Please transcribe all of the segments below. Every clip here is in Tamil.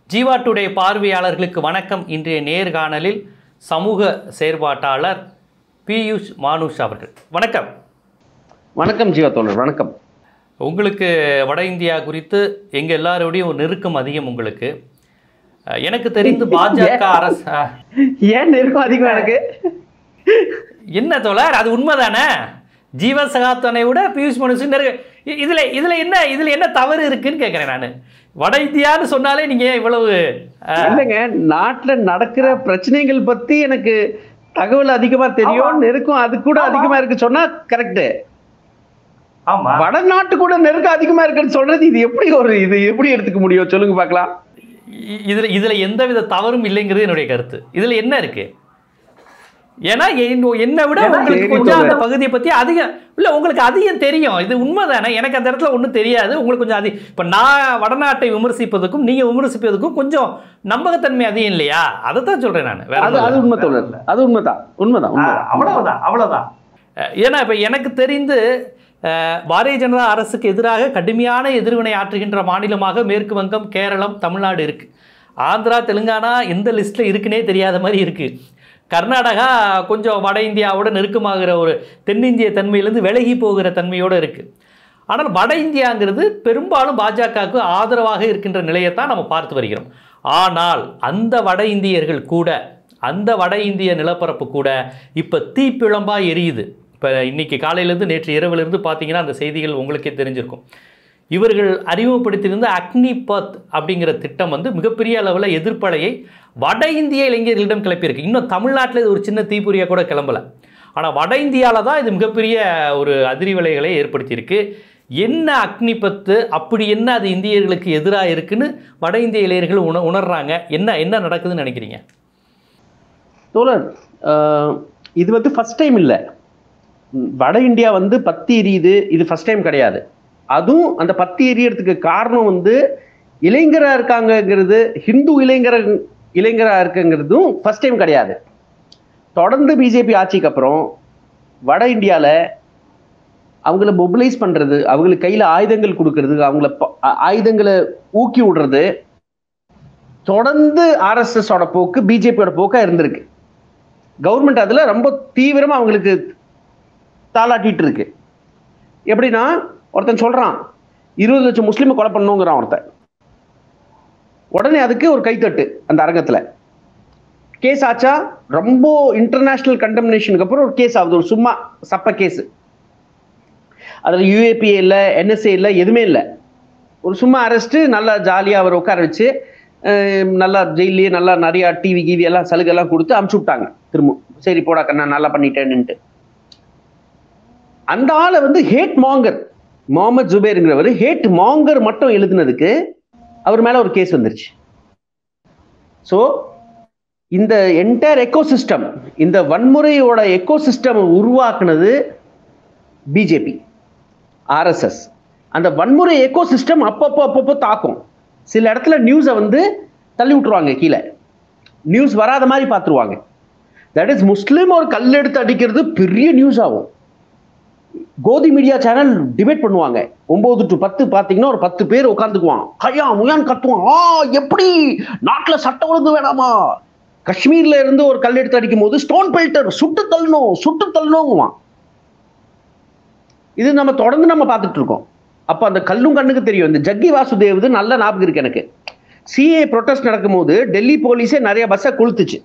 ஜீவா டுடே பார்வையாளர்களுக்கு வணக்கம் இன்றைய நேர்காணலில் சமூக செயற்பாட்டாளர் பியூஷ் மானுஷ் அவர்கள் வணக்கம் வணக்கம் ஜீவா தோழர் வணக்கம் உங்களுக்கு வட இந்தியா குறித்து எங்கள் எல்லாரோடையும் ஒரு நெருக்கம் அதிகம் உங்களுக்கு அஹ், எனக்கு தெரிந்து பாஜக அரசு அஹ், ஏன் நெருக்கம் அதிகம் எனக்கு என்ன தோழர் அது உண்மைதானே ஜீவ சகாப்தனை விட பியூஷ் மனுஷன் நெருக்க இ- இதுல இதுல என்ன இதுல என்ன தவறு இருக்குன்னு கேட்குறேன் நான் வட இந்தியான்னு சொன்னாலே நீங்க ஏன் இவ்வளவு அஹ், இல்லைங்க நாட்டுல நடக்கிற பிரச்சனைகள் பத்தி எனக்கு தகவல் அதிகமா தெரியும் நெருக்கம் அது கூட அதிகமா இருக்கு சொன்னா கரெக்ட் ஆமா வடநாட்டு கூட நெருக்கம் அதிகமா இருக்குன்னு சொல்றது இது எப்படி ஒரு இது எப்படி எடுத்துக்க முடியும் சொல்லுங்க பார்க்கலாம் இ- இதுல இதுல எந்தவித தவறும் இல்லைங்கிறது என்னுடைய கருத்து இதுல என்ன இருக்கு ஏன்னா என்- என்னை விட ஏன்னா உங்களுக்கு சரி, கொஞ்சம் அந்த தோழர். பகுதியை பத்தி அதிகம் இல்ல உங்களுக்கு அதிகம் தெரியும் இது உண்மைதானே எனக்கு அந்த இடத்துல ஒன்றும் தெரியாது உங்களுக்கு கொஞ்சம் அதிகம் இப்ப நான் வடநாட்டை விமர்சிப்பதுக்கும் நீங்க விமர்சிப்பதுக்கும் கொஞ்சம் நம்பகத்தன்மை அதிகம் இல்லையா அதை தான் சொல்றேன் நான் வேற அது ஒண்ணும் அது இல்ல. உண்மை தோழர் அது உண்மைதான் உண்மைதான் உண்மைதான் அவ்வளவுதான் அவ்வளவுதான் அஹ் ஏன்னா இப்ப எனக்கு தெரிந்து அஹ், பாரதிய ஜனதா அரசுக்கு எதிராக கடுமையான எதிர்வினை ஆற்றுகின்ற மாநிலமாக மேற்கு வங்கம் கேரளம் தமிழ்நாடு இருக்கு ஆந்திரா தெலுங்கானா எந்த லிஸ்ட்ல இருக்குன்னே தெரியாத மாதிரி இருக்கு கர்நாடகா கொஞ்சம் வட இந்தியாவோட நெருக்கமாகிற ஒரு தென்னிந்திய தன்மையிலேருந்து விலகி போகிற தன்மையோடு இருக்கு ஆனால் வட இந்தியாங்கிறது பெரும்பாலும் பாஜகவுக்கு ஆதரவாக இருக்கின்ற நிலையைத்தான் நம்ம பார்த்து வருகிறோம் ஆனால் அந்த வட இந்தியர்கள் கூட அந்த வட இந்திய நிலப்பரப்பு கூட இப்போ தீப்பிழம்பா எரியுது இப்போ இன்னைக்கு காலையிலேருந்து நேற்று இரவுலேருந்து பார்த்தீங்கன்னா அந்த செய்திகள் உங்களுக்கே தெரிஞ்சிருக்கும் இவர்கள் அறிமுகப்படுத்தியிருந்த அக்னி பத் அப்படிங்கிற திட்டம் வந்து மிகப்பெரிய அளவில் எதிர்ப்பலையை வட இந்திய இளைஞர்களிடம் கிளப்பியிருக்கு இன்னும் தமிழ்நாட்டில் இது ஒரு சின்ன தீப்பொறியாக கூட கிளம்பல ஆனால் வட இந்தியாவில் தான் இது மிகப்பெரிய ஒரு அதிர்வலைகளை ஏற்படுத்தியிருக்கு என்ன அக்னி பத்து அப்படி என்ன அது இந்தியர்களுக்கு எதிராக இருக்குன்னு வட இந்திய இளைஞர்கள் உண உணர்றாங்க என்ன என்ன நடக்குதுன்னு நினைக்கிறீங்க தோழர் ஆஹ், இது வந்து ஃபர்ஸ்ட் டைம் இல்லை வட இந்தியா வந்து பத்தி எரியுது இது ஃபர்ஸ்ட் டைம் கிடையாது அதுவும் அந்த பத்தி எரியறதுக்கு காரணம் வந்து இளைஞரா இருக்காங்கங்கிறது ஹிந்து இளைஞர இளைஞரா இருக்குங்கிறதும் ஃபர்ஸ்ட் டைம் கிடையாது தொடர்ந்து பிஜேபி ஆட்சிக்கு அப்புறம் வட இந்தியாவில் அவங்கள மொபிலைஸ் பண்றது அவங்களுக்கு கையில ஆயுதங்கள் கொடுக்கறது அவங்கள ப- ஆ- ஆயுதங்களை ஊக்கி விடுறது தொடர்ந்து ஆர்எஸ்எஸ் ஓட போக்கு பிஜேபியோட போக்கா இருந்திருக்கு கவர்மெண்ட் அதுல ரொம்ப தீவிரமா அவங்களுக்கு தாளாட்டிட்டு இருக்கு எப்படின்னா ஒருத்தன் சொல்றான் இருபது லட்சம் முஸ்லீமை கொலை பண்ணுங்கிறான் ஒருத்தன் உடனே அதுக்கு ஒரு கைத்தட்டு அந்த அரங்கத்துல கேஸ் ஆச்சா ரொம்ப இன்டர்நேஷனல் கண்டம்னேஷனுக்கு அப்புறம் ஒரு கேஸ் ஆகுது ஒரு சும்மா சப்ப கேஸ் அதுல யூஏபிஏ இல்லை என்எஸ்ஏ இல்லை எதுவுமே இல்லை ஒரு சும்மா அரெஸ்ட் நல்லா ஜாலியாக அவர் உட்கார வச்சு அஹ், நல்லா ஜெயிலே நல்லா நிறைய டிவி கிவி எல்லாம் சலுகை எல்லாம் கொடுத்து அமுச்சு விட்டாங்க திரும்ப சரி போடா கண்ணா நல்லா பண்ணிட்டேன்னுட்டு அந்த ஆளை வந்து ஹேட் மாங்கர் முகமது ஜுபேருங்கிறவர் ஹேட் மாங்கர் மட்டும் எழுதுனதுக்கு அவர் மேல ஒரு கேஸ் வந்துருச்சு ஸோ இந்த என்டையர் எக்கோசிஸ்டம் இந்த வன்முறையோட எக்கோசிஸ்டம் உருவாக்குனது பிஜேபி ஆர்எஸ்எஸ் அந்த வன்முறை எக்கோசிஸ்டம் அப்பப்போ அப்பப்போ தாக்கும் சில இடத்துல நியூஸை வந்து தள்ளி விட்டுருவாங்க கீழே நியூஸ் வராத மாதிரி பார்த்துருவாங்க தட் இஸ் முஸ்லீம் ஒரு கல் எடுத்து அடிக்கிறது பெரிய நியூஸ் ஆகும் கோதி மீடியா சேனல் டிபேட் பண்ணுவாங்க ஒன்பது டு பத்து பார்த்தீங்கன்னா ஒரு பத்து பேர் உட்காந்துக்குவான் கையா முயான் கத்துவான் ஆ எப்படி நாட்டில் சட்டம் ஒழுங்கு வேணாமா காஷ்மீர்ல இருந்து ஒரு கல் எடுத்து அடிக்கும் போது ஸ்டோன் பெல்டர் சுட்டு தள்ளணும் சுட்டு தள்ளணுங்குவான் இது நம்ம தொடர்ந்து நம்ம பார்த்துட்டு இருக்கோம் அப்போ அந்த கல்லும் கண்ணுக்கு தெரியும் இந்த ஜக்கி வாசுதேவ் நல்ல ஞாபகம் இருக்கு எனக்கு சிஏ ப்ரொட்டஸ்ட் நடக்கும்போது டெல்லி போலீஸே நிறைய பஸ்ஸை கொளுத்துச்சு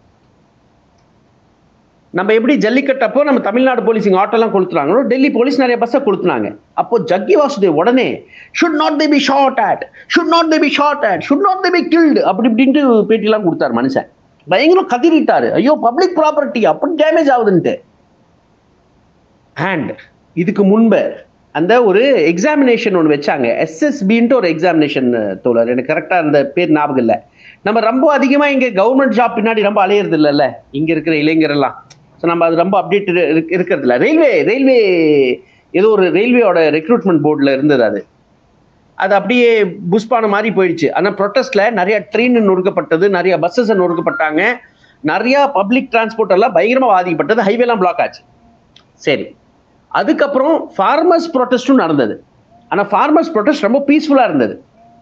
நம்ம எப்படி ஜல்லிக்கட்டு அப்போ நம்ம தமிழ்நாடு போலீஸ் இங்கே ஆட்டோலாம் கொளுத்துறாங்களோ டெல்லி போலீஸ் நிறைய பஸ்ஸை கொளுத்துனாங்க அப்போ ஜக்கி வாசுதேவ் உடனே should not they be shot at should not they be shot at should not they be killed அப்படி இப்படின்ட்டு பேட்டிலாம் கொடுத்தாரு மனுஷன் பயங்கரம் கதிரிட்டாரு ஐயோ பப்ளிக் ப்ராப்பர்ட்டி அப்படி டேமேஜ் ஆகுதுன்ட்டு அண்ட் இதுக்கு முன்பு அந்த ஒரு எக்ஸாமினேஷன் ஒன்று வச்சாங்க எஸ்எஸ்பின்ட்டு ஒரு எக்ஸாமினேஷன் தோழர் எனக்கு கரெக்டாக அந்த பேர் ஞாபகம் இல்லை நம்ம ரொம்ப அதிகமாக இங்கே கவர்மெண்ட் ஜாப் பின்னாடி ரொம்ப அலையிறது இல்லைல்ல இங்கே இருக்கிற இளைஞர் எல்லாம் ஸோ நம்ம அது ரொம்ப அப்டேட் இருக்கிறது இல்லை ரயில்வே ரயில்வே ஏதோ ஒரு ரயில்வேயோட ரெக்ரூட்மெண்ட் போர்டில் இருந்தது அது அது அப்படியே புஷ்பான மாதிரி போயிடுச்சு ஆனால் ப்ரொட்டஸ்ட்ல நிறைய ட்ரெயின் நொறுக்கப்பட்டது நிறைய பஸ்ஸஸ் நொறுக்கப்பட்டாங்க நிறைய பப்ளிக் டிரான்ஸ்போர்ட் எல்லாம் பயங்கரமா பாதிக்கப்பட்டது ஹைவேலாம் பிளாக் ஆச்சு சரி அதுக்கப்புறம் ஃபார்மர்ஸ் ப்ரொட்டஸ்டும் நடந்தது ஆனால் ஃபார்மர்ஸ் ப்ரொட்டஸ்ட் ரொம்ப பீஸ்ஃபுல்லாக இருந்தது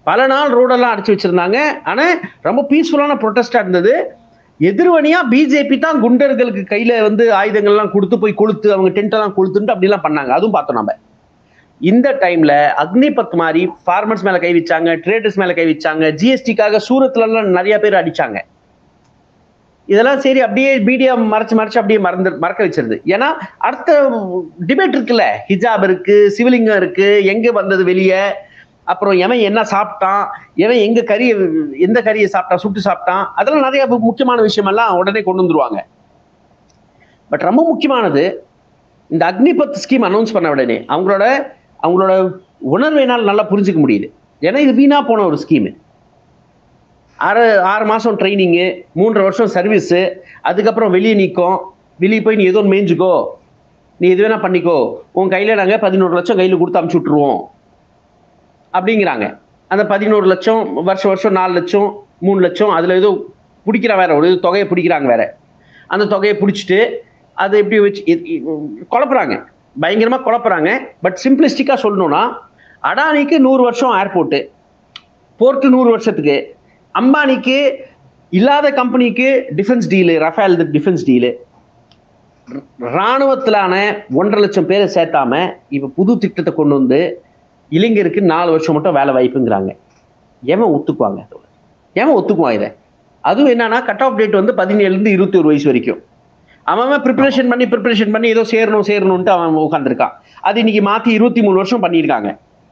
பல நாள் ரோடெல்லாம் அடைச்சு வச்சிருந்தாங்க ஆனா ரொம்ப பீஸ்ஃபுல்லான ப்ரொட்டஸ்டா இருந்தது எதிர்வனியா பிஜேபி தான் குண்டர்களுக்கு கையில வந்து ஆயுதங்கள்லாம் கொடுத்து போய் கொளுத்து அவங்க டென்ட் எல்லாம் கொளுத்துட்டு அப்படிலாம் பண்ணாங்க அதுவும் பார்த்தோம் நம்ம இந்த டைம்ல அக்னிபத் மாதிரி ஃபார்மர்ஸ் மேல கை வச்சாங்க ட்ரேடர்ஸ் மேல கை வச்சாங்க ஜிஎஸ்டிக்காக சூரத்ல எல்லாம் நிறைய பேர் அடிச்சாங்க இதெல்லாம் சரி அப்படியே மீடியா மறைச்சு மறைச்சு அப்படியே மறந்து மறக்க வச்சிருது ஏன்னா அடுத்த டிபேட் இருக்குல்ல ஹிஜாப் இருக்கு சிவலிங்கம் இருக்கு எங்க வந்தது வெளியே அப்புறம் எவன் என்ன சாப்பிட்டான் எவன் எங்க கறியை எந்த கறியை சாப்பிட்டான் சுட்டு சாப்பிட்டான் அதெல்லாம் நிறைய முக்கியமான விஷயமெல்லாம் உடனே கொண்டு வந்துருவாங்க பட் ரொம்ப முக்கியமானது இந்த அக்னிபத் ஸ்கீம் அனௌன்ஸ் பண்ண உடனே அவங்களோட அவங்களோட உணர்வினால் நல்லா புரிஞ்சுக்க முடியுது ஏன்னா இது வீணா போன ஒரு ஸ்கீமு ஆறு ஆறு மாதம் ட்ரைனிங்கு மூன்றரை வருஷம் சர்வீஸு அதுக்கப்புறம் வெளியே நிற்கும் வெளியே போய் நீ ஏதோ ஒன்று மேய்ஞ்சுக்கோ நீ எது வேணா பண்ணிக்கோ உன் கையில் நாங்கள் பதினோரு லட்சம் கையில் கொடுத்து அமுச்சு விட்ருவோம் அப்படிங்கிறாங்க அந்த பதினோரு லட்சம் வருஷம் வருஷம் நாலு லட்சம் மூணு லட்சம் அதில் ஏதோ பிடிக்கிற வேற ஒரு தொகையை பிடிக்கிறாங்க வேற அந்த தொகையை பிடிச்சிட்டு அதை எப்படி வச்சு இ- இ- குழப்புறாங்க பயங்கரமாக குழப்புறாங்க பட் சிம்பிளிஸ்டிக்காக சொல்லணும்னா அடானிக்கு நூறு வருஷம் ஏர்போர்ட்டு போர்ட்டு நூறு வருஷத்துக்கு அம்பானிக்கு இல்லாத கம்பெனிக்கு defence deal Rafale defence deal ராணுவத்திலான ஒன்றரை லட்சம் பேரை சேர்த்தாம இப்ப புது திட்டத்தை கொண்டு வந்து இளைஞருக்கு நாலு வருஷம் மட்டும் வேலை வாய்ப்புங்கிறாங்க ஏன் ஒத்துக்குவாங்க ஏன் ஒத்துக்குவான் இதை அதுவும் என்னன்னா கட் ஆஃப் டேட் வந்து பதினேழுலேருந்து இருபத்தி ஒரு வயசு வரைக்கும் அவன் ப்ரிப்பரேஷன் பண்ணி ப்ரிப்பரேஷன் பண்ணி ஏதோ சேரணும் சேரணும்ட்டு அவன் உட்காந்துருக்கான் அது இன்னைக்கு மாத்தி இருபத்தி மூணு வருஷம் பண்ணியிருக்காங்க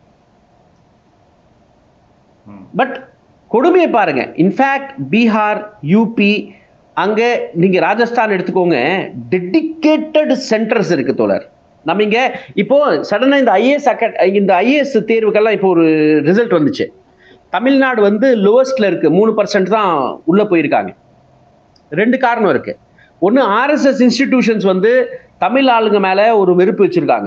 பட் கொடுமையை பாருங்க இன்ஃபேக்ட் பீகார் யூபி அங்க நீங்க ராஜஸ்தான் எடுத்துக்கோங்க டெடிகேட்டட் சென்டர்ஸ் இருக்கு தோழர் நம்ம இங்க இப்போ சடனா இந்த ஐஏஎஸ் அக்கட் இந்த ஐஏஎஸ் தேர்வுக்கெல்லாம் இப்போ ஒரு ரிசல்ட் வந்துச்சு தமிழ்நாடு வந்து லோவஸ்ட்ல இருக்கு மூணு பர்சன்ட் தான் உள்ள போயிருக்காங்க ரெண்டு காரணம் இருக்கு ஒன்று ஆர்எஸ்எஸ் இன்ஸ்டிடியூஷன்ஸ் வந்து தமிழ் ஆளுங்க மேல ஒரு வெறுப்பு வச்சிருக்காங்க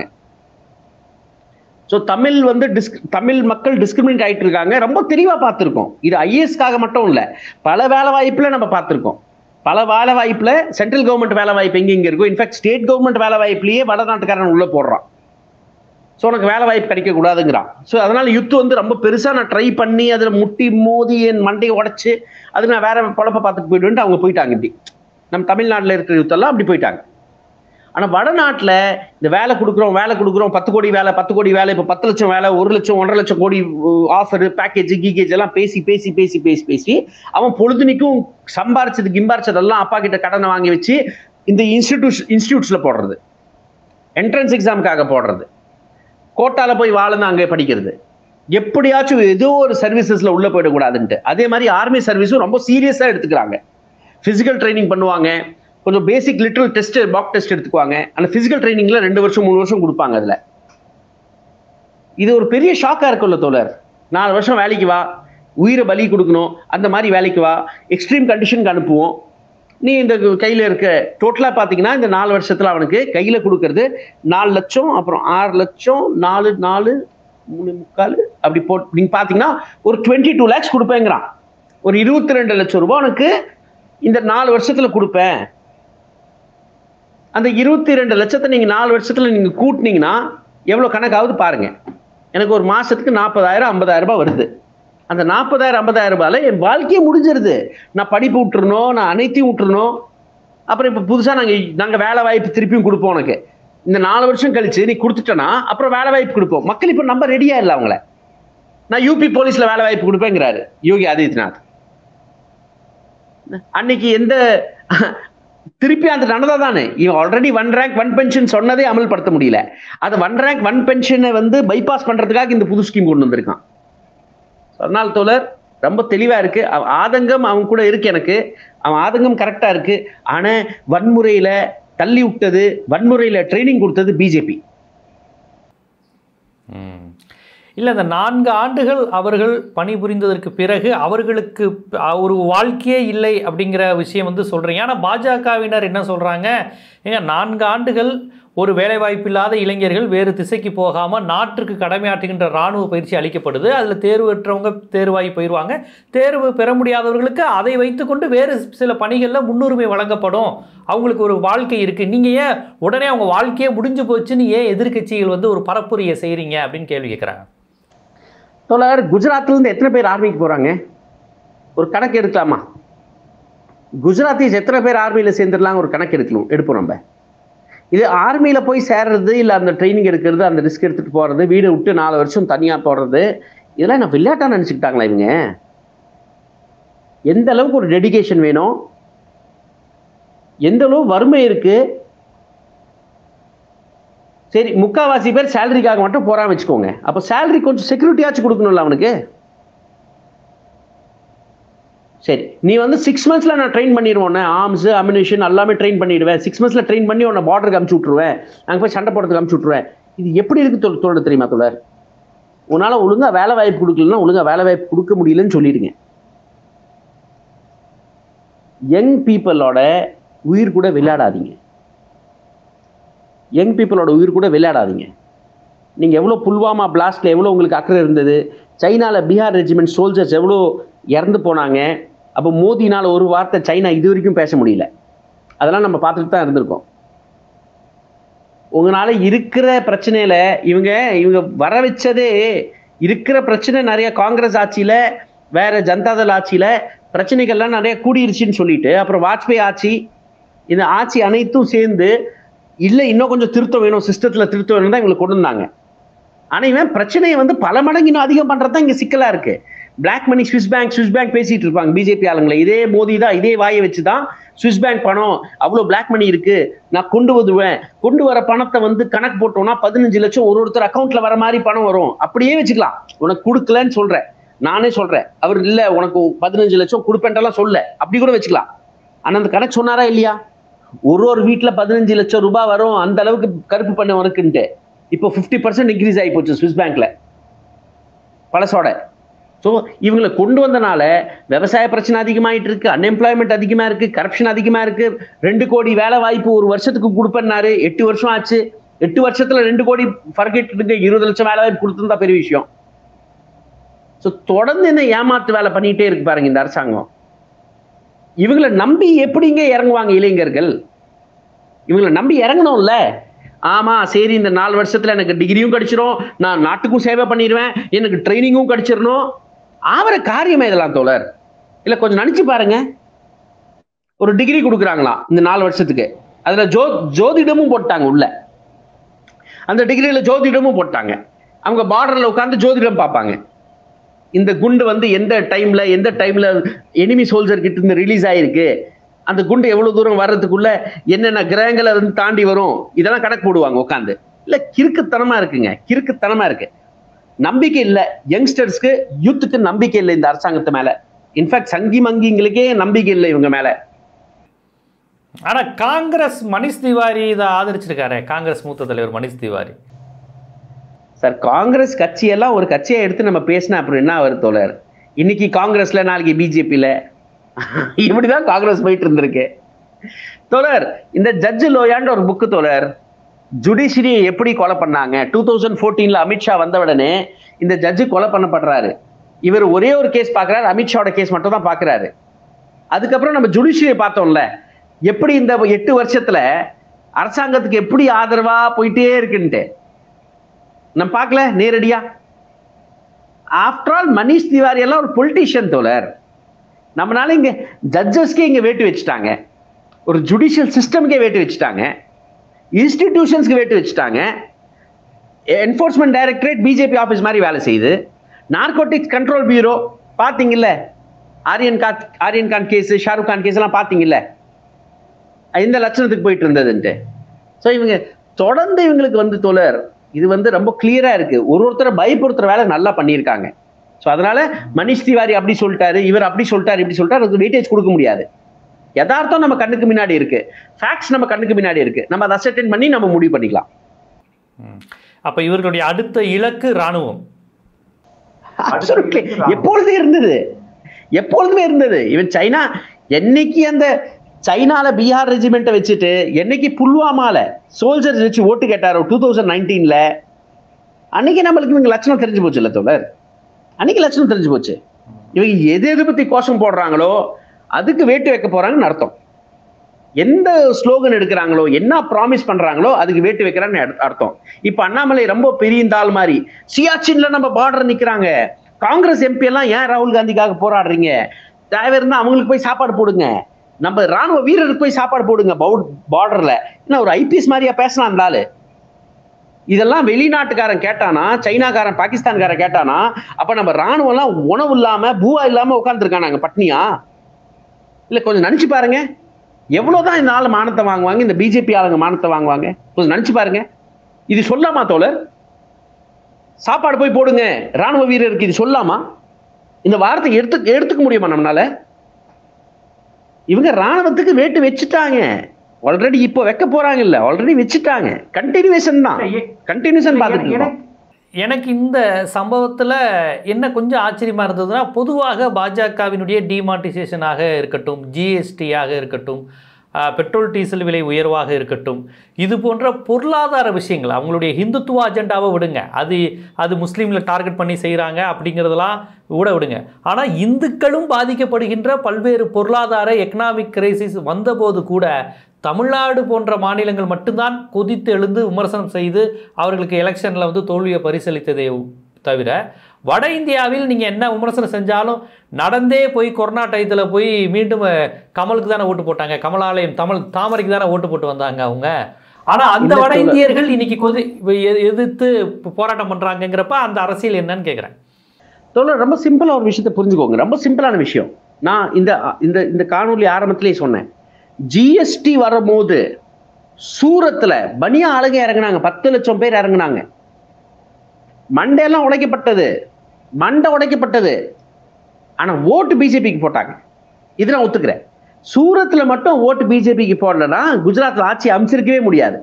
ஸோ தமிழ் வந்து டிஸ் தமிழ் மக்கள் டிஸ்கிரிமினேட் ஆயிட்டு இருக்காங்க ரொம்ப தெளிவாக பார்த்துருக்கோம் இது ஐஏஎஸ்க்காக மட்டும் இல்லை பல வேலை வாய்ப்புல நம்ம பார்த்துருக்கோம் பல வேலை வாய்ப்புல சென்ட்ரல் கவர்மெண்ட் வேலை வாய்ப்பு எங்க இங்க இருக்கும் இன்ஃபேக்ட் ஸ்டேட் கவர்மெண்ட் வேலை வாய்ப்புலயே வடநாட்டுக்காரன் உள்ள போடுறான் ஸோ உனக்கு வேலை வாய்ப்பு கிடைக்க கூடாதுங்கிறான் ஸோ அதனால யுத்து வந்து ரொம்ப பெருசா நான் ட்ரை பண்ணி அதுல முட்டி மோதி என் மண்டையை உடைச்சு அதுக்கு நான் வேற பொழப்ப பார்த்துட்டு போயிடுவேன்ட்டு அவங்க போயிட்டாங்க இப்படி நம்ம தமிழ்நாட்டில் இருக்கிற யுத்தெல்லாம் அப்படி போயிட்டாங்க ஆனா வடநாட்டுல இந்த வேலை கொடுக்குறோம் வேலை கொடுக்குறோம் பத்து கோடி வேலை பத்து கோடி வேலை இப்போ பத்து லட்சம் வேலை ஒரு லட்சம் ஒன்றரை லட்சம் கோடி ஆஃபர் பேக்கேஜ் கீகேஜ் எல்லாம் பேசி பேசி பேசி பேசி பேசி அவன் பொழுதுனிக்கும் சம்பாரிச்சது கிம்பாரிச்சதெல்லாம் அப்பா கிட்ட கடனை வாங்கி வச்சு இந்த இன்ஸ்டிடியூஷ் இன்ஸ்டியூட்ஸ்ல போடுறது என்ட்ரன்ஸ் எக்ஸாமுக்காக போடுறது கோட்டால போய் வாழ்ந்து அங்கே படிக்கிறது எப்படியாச்சும் ஏதோ ஒரு சர்வீசஸ்ல உள்ள போயிடக்கூடாதுன்ட்டு அதே மாதிரி ஆர்மி சர்வீஸும் ரொம்ப சீரியஸா எடுத்துக்கிறாங்க பிசிக்கல் ட்ரைனிங் பண்ணுவாங்க கொஞ்சம் பேசிக் லிட்டரல் டெஸ்ட் பாக் டெஸ்ட் எடுத்துக்குவாங்க அந்த பிசிக்கல் ட்ரைனிங்ல ரெண்டு வருஷம் மூணு வருஷம் கொடுப்பாங்க அதுல இது ஒரு பெரிய ஷாக்கா இருக்கும்ல தோழர் நாலு வருஷம் வேலைக்கு வா உயிரை பலி கொடுக்கணும் அந்த மாதிரி வேலைக்கு வா எக்ஸ்ட்ரீம் கண்டிஷனுக்கு அனுப்புவோம் நீ இந்த கையில இருக்க டோட்டலா பாத்தீங்கன்னா இந்த நாலு வருஷத்துல அவனுக்கு கையில கொடுக்கறது நாலு லட்சம் அப்புறம் ஆறு லட்சம் நாலு நாலு மூணு முக்கால் அப்படி போட்டு நீங்க பாத்தீங்கன்னா ஒரு டுவெண்ட்டி டூ லேக்ஸ் கொடுப்பேங்கிறான் ஒரு இருபத்தி ரெண்டு லட்சம் ரூபாய் உனக்கு இந்த நாலு வருஷத்துல கொடுப்பேன் அந்த இருபத்தி ரெண்டு லட்சத்தை நீங்க நாலு வருஷத்துல நீங்க கூட்டினீங்கன்னா எவ்வளவு கணக்காவது பாருங்க எனக்கு ஒரு மாசத்துக்கு நாற்பதாயிரம் ஐம்பதாயிரம் ரூபாய் வருது அந்த நாற்பதாயிரம் ஐம்பதாயிரம் ரூபாயில என் வாழ்க்கையே முடிஞ்சிருது நான் படிப்பு விட்டுறணும் நான் அனைத்தையும் விட்டுறணும் அப்புறம் இப்போ புதுசா நாங்க நாங்க வேலை வாய்ப்பு திருப்பியும் கொடுப்போம் உனக்கு இந்த நாலு வருஷம் கழிச்சு நீ கொடுத்துட்டனா அப்புறம் வேலை வாய்ப்பு கொடுப்போம் மக்கள் இப்போ நம்ம ரெடியா இல்லை அவங்கள நான் யூபி போலீஸ்ல வேலை வாய்ப்பு கொடுப்பேங்கிறாரு யோகி ஆதித்யநாத் அன்னைக்கு எந்த திருப்பி அந்த நடந்தா தானே இவன் already one rank one pension சொன்னதே அமல்படுத்த முடியல அது ஒன் ரேங்க் ஒன் பென்ஷனை வந்து பைபாஸ் பண்றதுக்காக இந்த புது ஸ்கீம் கொண்டு வந்திருக்கான் அதனால் தோழர் ரொம்ப தெளிவா இருக்கு அவன் ஆதங்கம் அவன் கூட இருக்கு எனக்கு அவன் ஆதங்கம் கரெக்டா இருக்கு ஆனா வன்முறையில தள்ளி விட்டது வன்முறையில ட்ரைனிங் கொடுத்தது பிஜேபி இல்லை இந்த நான்கு ஆண்டுகள் அவர்கள் பணிபுரிந்ததற்கு பிறகு அவர்களுக்கு ப- ஒரு வாழ்க்கையே இல்லை அப்படிங்கிற விஷயம் வந்து சொல்கிறீங்க ஆனால் பாஜகவினர் என்ன சொல்கிறாங்க ஏங்க நான்கு ஆண்டுகள் ஒரு வேலைவாய்ப்பில்லாத இளைஞர்கள் வேறு திசைக்கு போகாமல் நாட்டுக்கு கடமையாற்றுகின்ற இராணுவ பயிற்சி அளிக்கப்படுது அதில் தேர்வு பெற்றவங்க தேர்வாகி போயிடுவாங்க தேர்வு பெற முடியாதவர்களுக்கு அதை வைத்துக்கொண்டு வேறு சில பணிகளில் முன்னுரிமை வழங்கப்படும் அவங்களுக்கு ஒரு வாழ்க்கை இருக்குது நீங்கள் ஏன் உடனே அவங்க வாழ்க்கையே முடிஞ்சு போச்சுன்னு ஏன் எதிர்க்கட்சிகள் வந்து ஒரு பரப்புரையை செய்கிறீங்க அப்படின்னு கேள்வி கேட்குறாங்க தோழர் குஜராத்ல இருந்து எத்தனை பேர் ஆர்மிக்கு போறாங்க ஒரு கணக்கு எடுக்கலாமா குஜராத்திஸ் எத்தனை பேர் ஆர்மியில சேர்ந்துடலாம் ஒரு கணக்கு எடுக்கணும் எடுப்போம் நம்ம இது ஆர்மியில போய் சேர்றது இல்ல அந்த ட்ரைனிங் எடுக்கிறது அந்த ரிஸ்க் எடுத்துட்டு போறது வீடை விட்டு நாலு வருஷம் தனியா போடுறது இதெல்லாம் நான் விளையாட்டா நினைச்சுக்கிட்டாங்களா இவங்க எந்த அளவுக்கு ஒரு டெடிகேஷன் வேணும் எந்த அளவு வறுமை இருக்கு சரி முக்காவாசி பேர் சேலரிக்காக மட்டும் போறாம வச்சுக்கோங்க அப்போ சேலரி கொஞ்சம் செக்யூரிட்டியாச்சும் கொடுக்கணும்ல அவனுக்கு சரி நீ வந்து சிக்ஸ் மந்த்ஸ்ல நான் ட்ரெயின் பண்ணிடுவோம் ஆர்ம்ஸ் அம்யூனிஷன் எல்லாமே ட்ரெயின் பண்ணிடுவேன் சிக்ஸ் மந்த்ஸ்ல ட்ரெயின் பண்ணி உன்னை பார்டருக்கு அமுச்சு விட்ருவேன் அங்கே போய் சண்டை போடுறதுக்கு அமுச்சு விட்ருவேன் இது எப்படி இருக்கு தொ- தோழ தெரியுமா தோழர் உன்னால ஒழுங்கா வேலை வாய்ப்பு கொடுக்கலன்னா ஒழுங்கா வேலை வாய்ப்பு கொடுக்க முடியலன்னு சொல்லிடுங்க யங் பீப்புளோட உயிர் கூட விளையாடாதீங்க யங் பீப்புளோட உயிர் கூட விளையாடாதீங்க நீங்கள் எவ்வளோ புல்வாமா பிளாஸ்ட்ல எவ்வளோ உங்களுக்கு அக்கறை இருந்தது சைனால பீகார் ரெஜிமெண்ட் சோல்ஜர்ஸ் எவ்வளோ இறந்து போனாங்க அப்போ மோதினால ஒரு வார்த்தை சைனா இது வரைக்கும் பேச முடியல அதெல்லாம் நம்ம பார்த்துட்டு தான் இருந்திருக்கோம் உங்களால இருக்கிற பிரச்சனையில இவங்க இவங்க வர வச்சதே இருக்கிற பிரச்சனை நிறைய காங்கிரஸ் ஆட்சியில வேற ஜனதாதள் ஆட்சியில பிரச்சனைகள்லாம் நிறைய கூடிருச்சுன்னு சொல்லிட்டு அப்புறம் வாஜ்பாய் ஆட்சி இந்த ஆட்சி அனைத்தும் சேர்ந்து இல்ல இன்னும் கொஞ்சம் திருத்தம் வேணும் சிஸ்டத்துல திருத்தம் வேணும் தான் இவங்களை கொண்டு வந்தாங்க ஆனா இவன் பிரச்சனையை வந்து பல மடங்கு இன்னும் அதிகம் பண்றது தான் இங்க சிக்கலா இருக்கு black money Swiss bank Swiss bank பேசிட்டு இருப்பாங்க பிஜேபி ஆளுங்களை இதே மோடி தான் இதே வாயை வச்சு தான் ஸ்விஸ் பேங்க் பணம் அவ்வளோ பிளாக் மணி இருக்கு நான் கொண்டு வருவேன் கொண்டு வர பணத்தை வந்து கணக்கு போட்டோம்னா பதினஞ்சு லட்சம் ஒரு ஒருத்தர் அக்கௌண்ட்ல வர மாதிரி பணம் வரும் அப்படியே வச்சுக்கலாம் உனக்கு கொடுக்கலன்னு சொல்றேன் நானே சொல்றேன் அவர் இல்ல உனக்கு பதினஞ்சு லட்சம் கொடுப்பேன்ட்டெல்லாம் சொல்ல அப்படி கூட வச்சுக்கலாம் ஆனா அந்த கணக்கு சொன்னாரா இல்லையா ஒரு ஒரு வீட்டுல பதினஞ்சு லட்சம் ரூபாய் வரும் அந்த அளவுக்கு கருப்பு பண்ண இருக்குன்ட்டு இப்போ ஃபிஃப்டி பர்சன்ட் இன்க்ரீஸ் ஆகி போச்சு ஸ்விஸ் பேங்க்ல பழசோட ஸோ இவங்களை கொண்டு வந்தனால விவசாய பிரச்சனை அதிகமாயிட்டு இருக்கு அன்எம்ப்ளாய்மெண்ட் அதிகமா இருக்கு கரப்ஷன் அதிகமா இருக்கு ரெண்டு கோடி வேலை வாய்ப்பு ஒரு வருஷத்துக்கு கொடுப்பேன்னாரு எட்டு வருஷம் ஆச்சு எட்டு வருஷத்துல ரெண்டு கோடி ஃபர்கெட் இருக்கு இருபது லட்சம் வேலை வாய்ப்பு கொடுத்துருந்தா பெரிய விஷயம் ஸோ தொடர்ந்து என்ன ஏமாத்து வேலை பண்ணிட்டே இருக்கு பாருங்க இந்த அரசாங்கம் இவங்களை நம்பி எப்படிங்க இறங்குவாங்க இளைஞர்கள் இவங்களை நம்பி இறங்கணும்ல ஆமா சரி இந்த நாலு வருஷத்துல எனக்கு டிகிரியும் கிடைச்சிரும் நான் நாட்டுக்கும் சேவை பண்ணிடுவேன் எனக்கு ட்ரைனிங்கும் கிடைச்சிடணும் ஆவர காரியமே இதெல்லாம் தோழர் இல்ல கொஞ்சம் நினைச்சு பாருங்க ஒரு டிகிரி கொடுக்குறாங்களாம் இந்த நாலு வருஷத்துக்கு அதுல ஜோ ஜோதிடமும் போட்டாங்க உள்ள அந்த டிகிரியில ஜோதிடமும் போட்டாங்க அவங்க பார்டர்ல உட்கார்ந்து ஜோதிடம் பார்ப்பாங்க இந்த குண்டு வந்து எந்த டைம்ல எந்த டைம்ல எனிமி சோல்ஜர் கிட்ட இருந்து ரிலீஸ் ஆயிருக்கு அந்த குண்டு எவ்வளவு தூரம் வர்றதுக்குள்ள என்னென்ன கிரகங்களை வந்து தாண்டி வரும் இதெல்லாம் கணக்கு போடுவாங்க உட்காந்து இல்ல கிறுக்குத்தனமா இருக்குங்க கிறுக்குத்தனமா இருக்கு நம்பிக்கை இல்ல யங்ஸ்டர்ஸ்க்கு யூத்துக்கு நம்பிக்கை இல்லை இந்த அரசாங்கத்து மேல இன்ஃபேக்ட் சங்கி மங்கிங்களுக்கே நம்பிக்கை இல்லை இவங்க மேல ஆனா காங்கிரஸ் மணிஷ் திவாரி இதை ஆதரிச்சிருக்காரு காங்கிரஸ் மூத்த தலைவர் மணிஷ் திவாரி சார் காங்கிரஸ் கட்சியெல்லாம் ஒரு கட்சியை எடுத்து நம்ம பேசினா அப்புறம் என்ன ஆகுது தோழர் இன்னைக்கு காங்கிரஸ்ல நாளைக்கு பிஜேபியில இப்படிதான் காங்கிரஸ் போயிட்டு இருந்திருக்கு தோழர் இந்த ஜட்ஜ் லோயான்ற ஒரு புக்கு தோழர் ஜுடிஷியரியை எப்படி கொலை பண்ணாங்க டூ தௌசண்ட் ஃபோர்டீன்ல அமித்ஷா வந்த உடனே இந்த ஜட்ஜு கொலை பண்ணப்படுறாரு இவர் ஒரே ஒரு கேஸ் பார்க்கறாரு அமித்ஷாவோட கேஸ் மட்டும் தான் பார்க்கறாரு அதுக்கப்புறம் நம்ம ஜுடிஷியரியை பார்த்தோம்ல எப்படி இந்த எட்டு வருஷத்துல அரசாங்கத்துக்கு எப்படி ஆதரவா போயிட்டே இருக்குன்ட்டு நம்ம பார்க்கல நேரடியா ஆஃப்டர் ஆல் மனிஷ் திவாரி எல்லாம் ஒரு பொலிட்டீஷியன் தோழர் நம்மனால இங்க ஜட்ஜஸ்க்கே இங்க வேட்டு வச்சுட்டாங்க ஒரு ஜுடிஷியல் சிஸ்டம்க்கே வேட்டு வச்சுட்டாங்க இன்ஸ்டிடியூஷன்ஸ்க்கு வேட்டு வச்சுட்டாங்க என்ஃபோர்ஸ்மெண்ட் டைரக்டரேட் பிஜேபி ஆஃபீஸ் மாதிரி வேலை செய்யுது நார்கோட்டிக்ஸ் கண்ட்ரோல் பியூரோ பார்த்தீங்கல்ல ஆரியன் கான் ஆரியன் கான் கேஸ் ஷாருக் கான் கேஸ் எல்லாம் பார்த்தீங்கல்ல எந்த லட்சணத்துக்கு போயிட்டு இருந்ததுன்ட்டு ஸோ இவங்க தொடர்ந்து இவங்களுக்கு வந்து தோழர் இது வந்து ரொம்ப கிளியரா இருக்கு ஒரு ஒருத்தரை பயப்படுத்துற வேலை நல்லா பண்ணியிருக்காங்க ஸோ அதனால மனிஷ் திவாரி அப்படி சொல்லிட்டாரு இவர் அப்படி சொல்லிட்டாரு இப்படி சொல்லிட்டாரு அதுக்கு வெயிட்டேஜ் கொடுக்க முடியாது யதார்த்தம் நம்ம கண்ணுக்கு முன்னாடி இருக்கு ஃபேக்ட்ஸ் நம்ம கண்ணுக்கு முன்னாடி இருக்கு நம்ம அதை அசர்டன் பண்ணி நம்ம முடிவு பண்ணிக்கலாம் ம். அப்ப இவர்களுடைய அடுத்த இலக்கு ராணுவம் Absolutely. எப்பொழுதுமே இருந்தது எப்பொழுதுமே இருந்தது இவன் சைனா என்னைக்கு அந்த சைனால பீகார் ரெஜிமெண்ட்டை வச்சுட்டு என்னைக்கு புல்வாமால சோல்ஜர்ஸ் வச்சு ஓட்டு கேட்டாரோ டூ தௌசண்ட் நைன்டீன்ல அன்னைக்கு நம்மளுக்கு இவங்க லட்சணம் தெரிஞ்சு போச்சு இல்ல தோழர் அன்னைக்கு லட்சணம் தெரிஞ்சு போச்சு இவங்க எது எது பத்தி கோஷம் போடுறாங்களோ அதுக்கு வேட்டு வைக்க போறாங்கன்னு அர்த்தம் எந்த ஸ்லோகன் எடுக்கிறாங்களோ என்ன ப்ராமிஸ் பண்றாங்களோ அதுக்கு வேட்டு வைக்கிறான்னு அர்த்த- அர்த்தம் இப்ப அண்ணாமலை ரொம்ப பெரிய இந்த ஆள் மாதிரி சியாச்சின்ல நம்ம பார்டர் நிக்கிறாங்க காங்கிரஸ் எம்பி எல்லாம் ஏன் ராகுல் காந்திக்காக போராடுறீங்க தேவை இருந்தா அவங்களுக்கு போய் சாப்பாடு போடுங்க நம்ம ராணுவ வீரருக்கு போய் சாப்பாடு போடுங்க பார்டர்ல என்ன ஒரு ஐபிஎஸ் மாதிரியா பேசலாம் அந்த ஆளு இதெல்லாம் வெளிநாட்டுக்காரன் கேட்டானா சைனாக்காரன் பாகிஸ்தான்காரன் கேட்டானா அப்ப நம்ம ராணுவம் எல்லாம் உணவு இல்லாம பூவா இல்லாம உட்காந்துருக்கானாங்க பட்னியா இல்ல கொஞ்சம் நினைச்சு பாருங்க எவ்வளவுதான் இந்த ஆளு மானத்தை வாங்குவாங்க இந்த பிஜேபி ஆளுங்க மானத்தை வாங்குவாங்க கொஞ்சம் நினைச்சு பாருங்க இது சொல்லாமா தோழர் சாப்பாடு போய் போடுங்க ராணுவ வீரருக்கு இது சொல்லாமா இந்த வார்த்தை எடுத்து எடுத்துக்க முடியுமா நம்மளால இவங்க ராணுவத்துக்கு வேட்டு வச்சுட்டாங்க ஆல்ரெடி இப்போ வைக்க போறாங்க இல்ல ஆல்ரெடி வச்சுட்டாங்க கண்டினியூவேஷன் தான் கண்டினியூஷன் பார்த்துட்டு இருக்கோம் எனக்கு- எனக்கு இந்த சம்பவத்தில் என்ன கொஞ்சம் ஆச்சரியமாக இருந்ததுன்னா பொதுவாக பாஜகவினுடைய டிமானிட்டைசேஷனாக இருக்கட்டும் ஜிஎஸ்டியாக இருக்கட்டும் ஆஹ், பெட்ரோல் டீசல் விலை உயர்வாக இருக்கட்டும் இது போன்ற பொருளாதார விஷயங்கள் அவங்களுடைய ஹிந்துத்துவ அஜெண்டாவை விடுங்க அது அது முஸ்லீமில் டார்கெட் பண்ணி செய்கிறாங்க அப்படிங்கிறதெல்லாம் விட விடுங்க ஆனால் இந்துக்களும் பாதிக்கப்படுகின்ற பல்வேறு பொருளாதார எக்கனாமிக் கிரைசிஸ் வந்தபோது கூட தமிழ்நாடு போன்ற மாநிலங்கள் மட்டும்தான் கொதித்து எழுந்து விமர்சனம் செய்து அவர்களுக்கு எலெக்ஷனில் வந்து தோல்வியை பரிசளித்ததே தவிர வட இந்தியாவில் நீங்கள் என்ன விமர்சனம் செஞ்சாலும் நடந்தே போய் கொரோனா டயத்தில் போய் மீண்டும் அஹ், கமலுக்கு தானே ஓட்டு போட்டாங்க கமலாலயம் தமிழ் தாமரைக்கு தானே ஓட்டு போட்டு வந்தாங்க அவங்க ஆனால் அந்த இல்ல வட தோழர். இந்தியர்கள் இன்னைக்கு கொதி எ- எதிர்த்து போராட்டம் பண்ணுறாங்கங்கிறப்ப அந்த அரசியல் என்னன்னு கேட்குறேன் தோழர் ரொம்ப சிம்பிளா ஒரு விஷயத்தை புரிஞ்சுக்கோங்க ரொம்ப சிம்பிளான விஷயம் நான் இந்த இந்த இந்த காணொளி ஆரம்பத்திலேயே சொன்னேன் ஜிஎஸ்டி வரும்போது சூரத்துல பனியா ஆளுங்க இறங்குனாங்க பத்து லட்சம் பேர் இறங்குனாங்க மண்டையெல்லாம் உடைக்கப்பட்டது மண்டை உடைக்கப்பட்டது ஆனா ஓட்டு பிஜேபிக்கு போட்டாங்க இது நான் ஒத்துக்கிறேன் சூரத்துல மட்டும் ஓட்டு பிஜேபிக்கு போடலன்னா குஜராத்ல ஆட்சி அமைச்சிருக்கவே முடியாது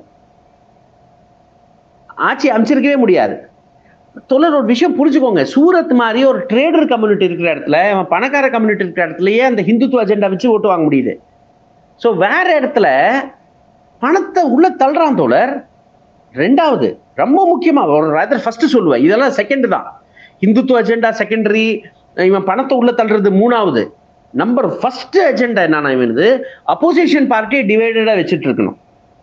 ஆட்சி அமைச்சிருக்கவே முடியாது தொடர் ஒரு விஷயம் புரிஞ்சுக்கோங்க சூரத் மாதிரி ஒரு ட்ரேடர் கம்யூனிட்டி இருக்கிற இடத்துல அவன் பணக்கார கம்யூனிட்டி இருக்கிற இடத்துலயே அந்த ஹிந்துத்துவ அஜெண்டா வச்சு ஓட்டு வாங்க முடியுது ஸோ வேற இடத்துல பணத்தை உள்ள தள்ளுறான் தோழர் ரெண்டாவது ரொம்ப முக்கியமா ஒரு ராத்திரி ஃபர்ஸ்ட் சொல்லுவேன் இதெல்லாம் செகண்ட் தான் இந்துத்துவ அஜெண்டா செகண்டரி இவன் பணத்தை உள்ள தள்ளுறது மூணாவது நம்பர் ஃபர்ஸ்ட் அஜெண்டா என்னன்னா இவனுது அப்போசிஷன் பார்ட்டியை டிவைடடா வச்சுட்டு இருக்கணும்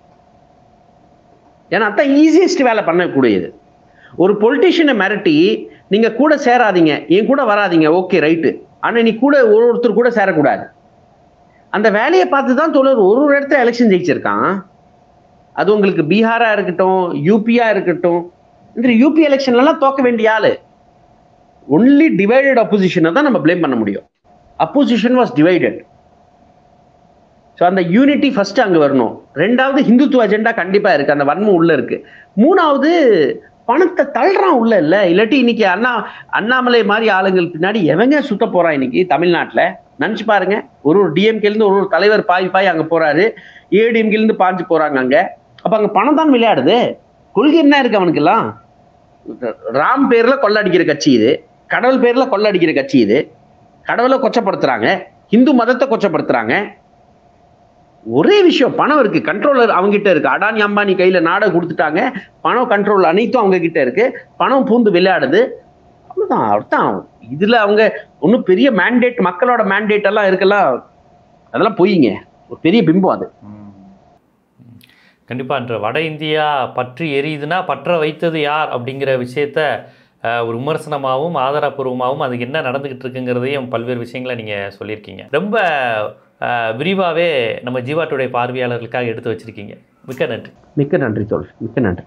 ஏன்னா அதான் ஈஸியஸ்ட் வேலை பண்ணக்கூடியது ஒரு பொலிட்டிஷியனை மிரட்டி நீங்க கூட சேராதீங்க என் கூட வராதீங்க ஓகே ரைட்டு ஆனா நீ கூட ஒரு ஒருத்தர் கூட சேரக்கூடாது அந்த வேலையை பார்த்து தான் தோழர் ஒரு ஒரு இடத்துல எலெக்ஷன் ஜெயிச்சிருக்கான் அது உங்களுக்கு பீகாரா இருக்கட்டும் யூபியா இருக்கட்டும் இந்த யூபி எலெக்ஷன்லாம் தோக்க வேண்டிய ஆளு ஒன்லி டிவைடட் அப்போசிஷனை தான் நம்ம ப்ளேம் பண்ண முடியும் அப்போசிஷன் வாஸ் டிவைடட் ஸோ அந்த யூனிட்டி ஃபர்ஸ்ட் அங்கே வரணும் ரெண்டாவது ஹிந்துத்துவ அஜெண்டா கண்டிப்பாக இருக்கு அந்த வன்மம் உள்ள இருக்கு மூணாவது பணத்தை தள்ளுறான் உள்ள இல்ல இல்லாட்டி இன்னைக்கு அண்ணா அண்ணாமலை மாதிரி ஆளுங்கள் பின்னாடி எவங்க சுத்த போறான் இன்னைக்கு தமிழ்நாட்டில் நினச்சி பாருங்க ஒரு ஒரு டிஎம்கேலேருந்து ஒரு ஒரு தலைவர் பாய் பாய் அங்கே போறாரு ஏடிஎம்கேலேருந்து பாஞ்சு போறாங்க அங்க அப்ப அங்க பணம் தான் விளையாடுது கொள்கை என்ன இருக்கு அவனுக்கெல்லாம் ராம் பேர்ல கொள்ளடிக்கிற கட்சி இது கடவுள் பேர்ல கொள்ளடிக்கிற கட்சி இது கடவுளை கொச்சப்படுத்துறாங்க இந்து மதத்தை கொச்சப்படுத்துறாங்க ஒரே விஷயம் பணம் இருக்கு கண்ட்ரோலர் அவங்க கிட்ட இருக்கு அடானி அம்பானி கையில நாடை கொடுத்துட்டாங்க பணம் கண்ட்ரோல் அனைத்தும் அவங்க கிட்ட இருக்கு பணம் பூந்து விளையாடுது அவ்வளவுதான் அதான் இதுல அவங்க ஒன்றும் பெரிய மேண்டேட் மக்களோட மேண்டேட் எல்லாம் இருக்கலாம் அதெல்லாம் பொய்ங்க ஒரு பெரிய பிம்பம் அது கண்டிப்பாக இன்று வட இந்தியா பற்றி எரியுதுன்னா பற்ற வைத்தது யார் அப்படிங்கிற விஷயத்த அஹ், ஒரு விமர்சனமாகவும் ஆதாரப்பூர்வமாகவும் அதுக்கு என்ன நடந்துக்கிட்டு இருக்குங்கிறதையும் பல்வேறு விஷயங்களை நீங்கள் சொல்லியிருக்கீங்க ரொம்ப விரிவாகவே நம்ம ஜீவா டுடே பார்வையாளர்களுக்காக எடுத்து வச்சிருக்கீங்க மிக்க நன்றி மிக்க நன்றி தோல் மிக்க நன்றி